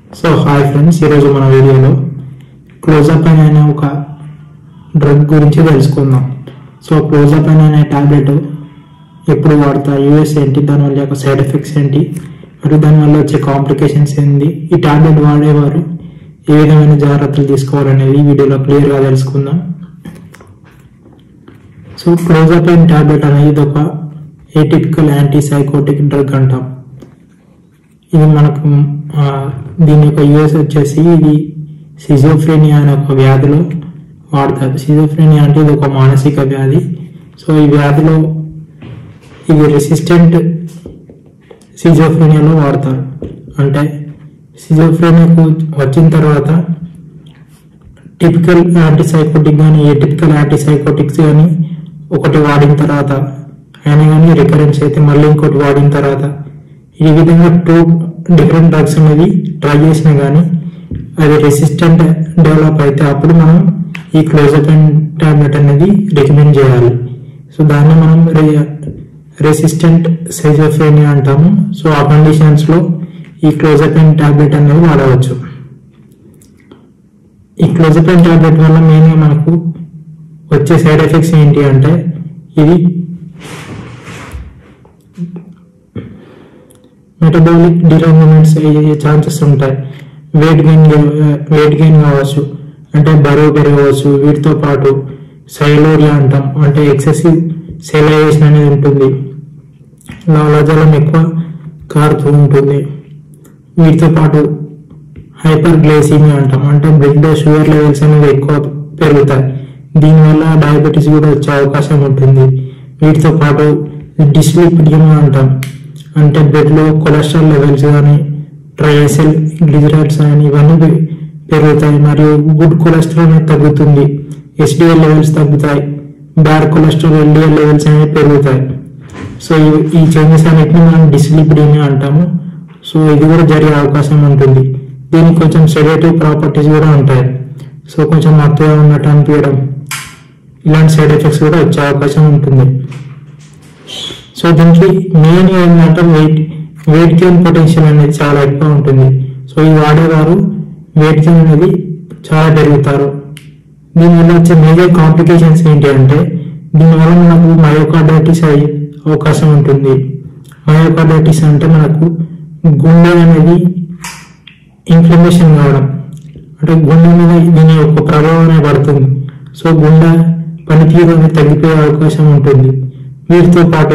so hi friends ఈరోజు మన వీడియోలో క్లోజప్ అనే ఒక డ్రగ్ గురించి తెలుసుకుందాం సో క్లోజప్ అనే టాబ్లెట్ ఎప్పుడు వాడతారు యూఎస్ ఏంటి దానివల్ల యొక్క సైడ్ ఎఫెక్ట్స్ ఏంటి మరియు దానివల్ల వచ్చే కాంప్లికేషన్స్ ఏంటి ఈ టాబ్లెట్ వాడేవారు ఏ విధమైన జాగ్రత్తలు తీసుకోవాలనేది ఈ వీడియోలో క్లియర్గా తెలుసుకుందాం సో క్లోజపైన్ టాబ్లెట్ అనేది ఒక ఏటిపికల్ యాంటీ సైకోటిక్ డ్రగ్ అంటాం ఇది మనకు ఆ, దీని యొక్క యూఎస్ వచ్చేసి ఇది సిజోఫ్రేనియా అనే ఒక వ్యాధిలో వాడతారు సిజోఫ్రేనియా అంటే ఇది ఒక మానసిక వ్యాధి సో ఈ వ్యాధిలో ఇది రెసిస్టెంట్ సిజోఫ్రేనియాలో వాడతారు అంటే సిజోఫ్రేనియాకు వచ్చిన తర్వాత టిపికల్ యాంటీసైకోటిక్ కానీ ఏ టిపికల్ యాంటీసైకోటిక్స్ కానీ ఒకటి వాడిన తర్వాత అయినా కానీ రికరెన్స్ అయితే మళ్ళీ ఇంకోటి వాడిన తర్వాత ఈ విధంగా టూ డిఫరెంట్ డ్రగ్స్ అనేది ట్రై చేసినా కానీ అది రెసిస్టెంట్ డెవలప్ అయితే అప్పుడు మనం ఈ క్లోజపెన్ టాబ్లెట్ అనేది రికమెండ్ చేయాలి సో దాన్ని మనం రెసిస్టెంట్ సైజోఫ్రేనియా అంటాము సో ఆ కండిషన్స్ లో ఈ క్లోజపెన్ టాబ్లెట్ అనేది వాడవచ్చు ఈ క్లోజపెన్ టాబ్లెట్ వల్ల మెయిన్గా మనకు వచ్చే సైడ్ ఎఫెక్ట్స్ ఏంటి అంటే ఇది మెటబాలిక్ డిరాంగ్మెంట్స్ అయ్యే ఛాన్సెస్ ఉంటాయి వెయిట్ గెయిన్ వెయిట్ గెయిన్ కావచ్చు అంటే బరువు పెరగవచ్చు వీటితో పాటు సైలోరియా అంటాం అంటే ఎక్సెసివ్ సెలైజేషన్ అనేది ఉంటుంది లాలాజలం ఎక్కువ కారుతూ ఉంటుంది వీటితో పాటు హైపర్ గ్లైసీమియా అంటాం అంటే బ్లడ్ షుగర్ లెవెల్స్ అనేవి ఎక్కువ పెరుగుతాయి దీనివల్ల డయాబెటీస్ కూడా వచ్చే అవకాశం ఉంటుంది వీటితో పాటు డిస్లిపిడియమా అంటాం అంటే బ్లడ్ లో కొలెస్ట్రాల్ లెవెల్స్ కానీ ట్రయసెల్ గ్లిజరైడ్స్ కానీ ఇవన్నీ పె- పెరుగుతాయి మరియు గుడ్ కొలెస్ట్రాల్ అనేది తగ్గుతుంది ఎస్డిఎల్ లెవెల్స్ తగ్గుతాయి బ్యాడ్ కొలెస్ట్రాల్ ఎల్డిఎల్ లెవెల్స్ అనేవి పెరుగుతాయి సో ఈ- ఈ చేంజెస్ అన్నిటిని మనం డిస్లిపిడీమియా అంటాము సో ఇది కూడా జరిగే అవకాశం ఉంటుంది దీనికి కొంచెం సెడేటివ్ ప్రాపర్టీస్ కూడా ఉంటాయి సో కొంచెం మత్తుగా ఉన్నట్టు అనిపించడం ఇలాంటి సైడ్ ఎఫెక్ట్స్ కూడా వచ్చే అవకాశం ఉంటుంది సో దీనికి మెయిన్ ఏంటంటే వెయిట్ వెయిట్ గెయిన్ పొటెన్షియల్ అనేది చాలా ఎక్కువ ఉంటుంది సో ఈ వాడేవారు వెయిట్ గెయిన్ అనేది చాలా పెరుగుతారు దీనివల్ల వచ్చే మేజర్ కాంప్లికేషన్స్ ఏంటి అంటే దీనివల్ల మనకు మయోకార్డైటిస్ అయ్యే అవకాశం ఉంటుంది మయోకార్డైటిస్ అంటే మనకు గుండె అనేది ఇన్ఫ్లమేషన్ కావడం అంటే గుండె మీద దీని యొక్క ప్రభావం అనేది పడుతుంది సో గుండె పనితీరు అనేది తగ్గిపోయే అవకాశం ఉంటుంది వీటితో పాటు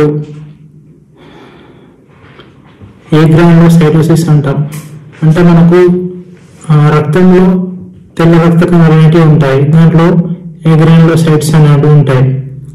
ఏ సైటోసిస్ అంటాం అంటే మనకు ఆ, రక్తంలో తెల్ల రక్త కణాలు అనేటివి ఉంటాయి దాంట్లో ఏ సైట్స్ అనేవి ఉంటాయి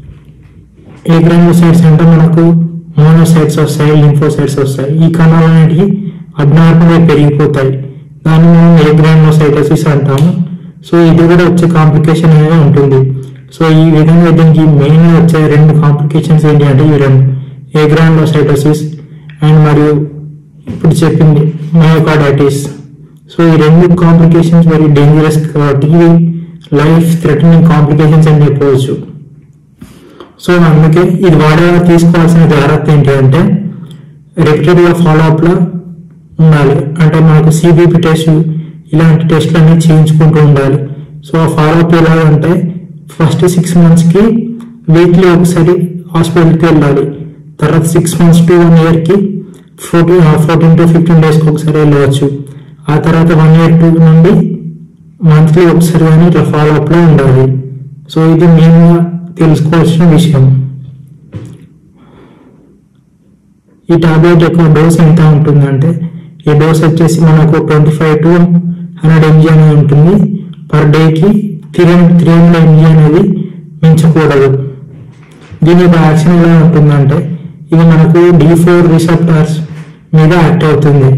ఏ సైట్స్ అంటే మనకు మోనోసైట్స్ వస్తాయి లింఫోసైట్స్ వస్తాయి ఈ కణాలు అనేటివి అబ్నార్మల్గా పెరిగిపోతాయి దాన్ని మనం ఏ గ్రాండ్లోసైటోసిస్ అంటాము సో ఇది కూడా వచ్చే కాంప్లికేషన్ అనేది ఉంటుంది సో ఈ విధంగా దీనికి మెయిన్ వచ్చే రెండు కాంప్లికేషన్స్ ఏంటి అంటే ఈ రెండు ఏ గ్రాండ్లోసైటోసిస్ అండ్ మరియు ఇప్పుడు చెప్పింది మయోకార్డైటిస్ సో ఈ రెండు కాంప్లికేషన్స్ వెరీ డేంజరస్ కాబట్టి ఇవి లైఫ్ థ్రెటనింగ్ కాంప్లికేషన్స్ అని చెప్పవచ్చు సో అందుకే ఇది వాడేవారు తీసుకోవాల్సిన జాగ్రత్త ఏంటి అంటే రిపీటెడ్ గా ఫాలో అప్ లో ఉండాలి అంటే మనకు సిబిపి టెస్ట్ ఇలాంటి టెస్ట్లు అన్ని చేయించుకుంటూ ఉండాలి సో ఆ ఫాలో అప్ ఎలాగంటే ఫస్ట్ సిక్స్ మంత్స్ కి వీక్లీ ఒకసారి హాస్పిటల్కి వెళ్ళాలి తర్వాత six months to one year కి ఫోర్టీన్ ఫోర్టీన్ టు ఫిఫ్టీన్ డేస్కి ఒకసారి వెళ్ళవచ్చు ఆ తర్వాత వన్ ఇయర్ టూ నుండి మంత్లీ ఒకసారి కానీ ఇట్లా ఫాలో అప్ లో ఉండాలి సో ఇది మెయిన్గా తెలుసుకోవాల్సిన విషయం ఈ టాబ్లెట్ యొక్క డోస్ ఎంత ఉంటుందంటే ఈ డోస్ వచ్చేసి మనకు twenty five to hundred mg అనేది ఉంటుంది పర్ డేకి త్రీ త్రీ హండ్రెడ్ ఎంజీ అనేది మించకూడదు దీని యొక్క యాక్షన్ ఎలా ఉంటుందంటే ఇది మనకు డి ఫోర్ రిసెప్టార్స్ మీద యాక్ట్ అవుతుంది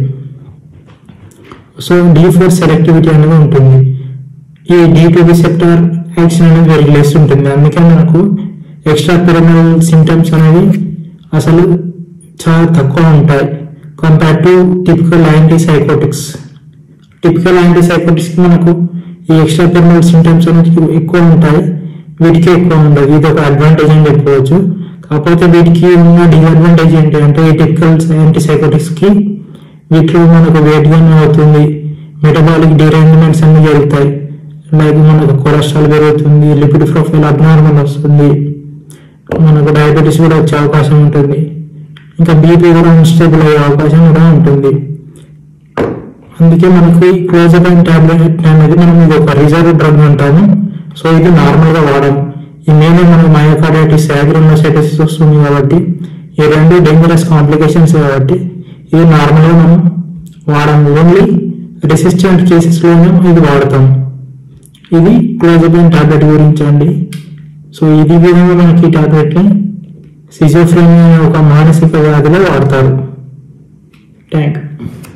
సో డి ఫోర్ సెలెక్టివిటీ అనేది ఉంటుంది ఈ డి టూ రిసెప్టార్ యాక్షన్ అనేది వెరీ లెస్ ఉంటుంది అందుకే మనకు ఎక్స్ట్రా పిరమల్ సిమ్టమ్స్ అనేవి అసలు చాలా తక్కువ ఉంటాయి compare to typical antipsychotics typical antipsychotics కి మనకు ఈ ఎక్స్ట్రా పిరమల్ సిమ్టమ్స్ అనేది ఎక్కువ ఉంటాయి వీటికి ఎక్కువ ఉండదు ఇది ఒక అడ్వాంటేజ్ అని చెప్పవచ్చు కాకపోతే వీటికి ఉన్న డిసడ్వాంటేజ్ ఏంటి అంటే ఈ టిపికల్ యాంటీ సైకోటిక్స్ కి వీటిలో మనకు వెయిట్ గెయిన్ అవుతుంది మెటబాలిక్ డిరేంజ్మెంట్స్ అన్ని జరుగుతాయి లైక్ మనకు కొలెస్ట్రాల్ పెరుగుతుంది లిపిడ్ ప్రొఫైల్ అబ్నార్మల్ వస్తుంది మనకు డయాబెటీస్ కూడా వచ్చే అవకాశం ఉంటుంది ఇంకా బీపీ కూడా అన్స్టేబుల్ అయ్యే అవకాశం కూడా ఉంటుంది అందుకే మనకి క్లోజబైన్ టాబ్లెట్ అనేది మనం ఇది ఒక రిజర్వ్ డ్రగ్ అంటాము సో ఇది నార్మల్ గా వాడము ఈ మెయిన్ మనకు మయోకార్డైటిస్ యాగ్రోనోసైటిస్ వస్తుంది కాబట్టి ఈ రెండు డేంజరస్ కాంప్లికేషన్స్ కాబట్టి ఇది నార్మల్ గా మనం వాడము ఓన్లీ రెసిస్టెంట్ కేసెస్ లోనే ఇది వాడతాం ఇది క్లోజబైన్ టాబ్లెట్ గురించి అండి సో ఇది విధంగా మనకి ఈ టాబ్లెట్ ని సిజోఫ్రెనియా అనే ఒక మానసిక వ్యాధిలో వాడతారు థ్యాంక్